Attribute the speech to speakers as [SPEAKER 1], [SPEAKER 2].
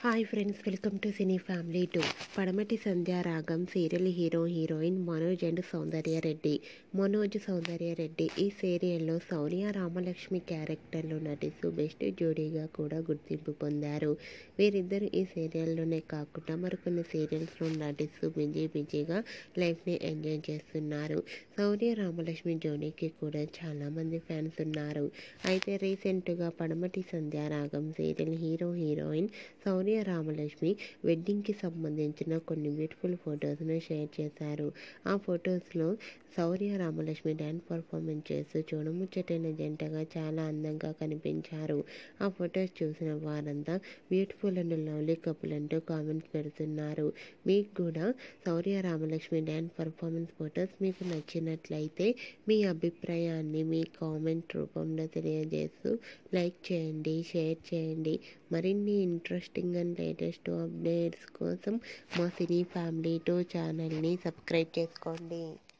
[SPEAKER 1] hi friends welcome to cine family to Padamati Sandhya Ragam serial hero heroine Manoj and Soundarya Reddy Manoj Soundarya Reddy ఈ సీరియల్లో సౌర్య రామలక్ష్మి క్యారెక్టర్లో నటిస్తూ బెస్ట్ జోడీగా కూడా గుర్తింపు పొందారు వీరిద్దరు ఈ సీరియల్లోనే కాకుండా మరికొన్ని సీరియల్స్లో నటిస్తూ బిజీ బిజీగా లైఫ్ని ఎంజాయ్ చేస్తున్నారు సౌర్య రామలక్ష్మి జోడీకి కూడా చాలామంది ఫ్యాన్స్ ఉన్నారు అయితే రీసెంట్గా Padamati Sandhya Ragam serial hero heroine Sourya Ramalakshmi వెడ్డింగ్కి సంబంధించిన కొన్ని బ్యూటిఫుల్ ఫొటోస్ను షేర్ చేశారు ఆ ఫొటోస్లో శౌర్య రామలక్ష్మి డ్యాన్స్ పర్ఫార్మెన్స్ చేస్తూ చూడముచ్చటైన జంటగా చాలా అందంగా కనిపించారు ఆ ఫొటోస్ చూసిన వారంతా బ్యూటిఫుల్ అండ్ లవ్లీ కపుల్ అంటూ కామెంట్స్ పెడుతున్నారు మీకు కూడా Shourya Ramalakshmi dance performance photos మీకు నచ్చినట్లయితే మీ అభిప్రాయాన్ని మీ కామెంట్ రూపంలో తెలియజేస్తూ లైక్ చేయండి షేర్ చేయండి మరిన్ని ఇంట్రెస్టింగ్ అండ్ లేటెస్ట్ అప్డేట్స్ కోసం మా సినీ ఫ్యామిలీ టూ ఛానల్ని సబ్స్క్రైబ్ చేసుకోండి